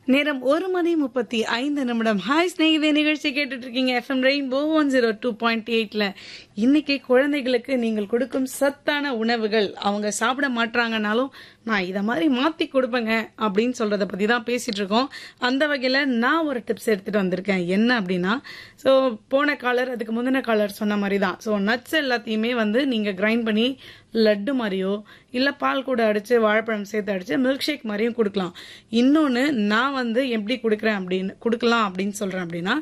நேரம் ஒரு மணி முப்பத்தி ஐந்து நிமிடம் ஹாய் ஸ்நேகிதே நிகழ்ச்சி கேட்டுட்டு இருக்கீங்க FM rainbow one zero two point எயிட்ல இன்னைக்கு குழந்தைகளுக்கு நீங்கள் கொடுக்கும் சத்தான உணவுகள் அவங்க சாப்பிட மாட்டாங்கனாலும் நான் இதை மாதிரி மாத்தி கொடுப்பேங்க அப்படின்னு சொல்றத பத்தி தான் பேசிட்டு இருக்கோம் அந்த வகையில நான் ஒரு டிப்ஸ் எடுத்துட்டு வந்திருக்கேன் என்ன அப்படின்னா ஸோ போன காலர் அதுக்கு முந்தின காலர் சொன்ன மாதிரி தான் ஸோ நட்ஸ் எல்லாத்தையுமே வந்து நீங்க கிரைண்ட் பண்ணி லட்டு மாதிரியோ இல்ல பால் கூட அடிச்சு வாழைப்பழம் சேர்த்து அடிச்சு மில்க் ஷேக் மாதிரியும் கொடுக்கலாம் இன்னொன்னு நான் வந்து எப்படி கொடுக்குறேன் அப்படின்னு கொடுக்கலாம் அப்படின்னு சொல்றேன் அப்படின்னா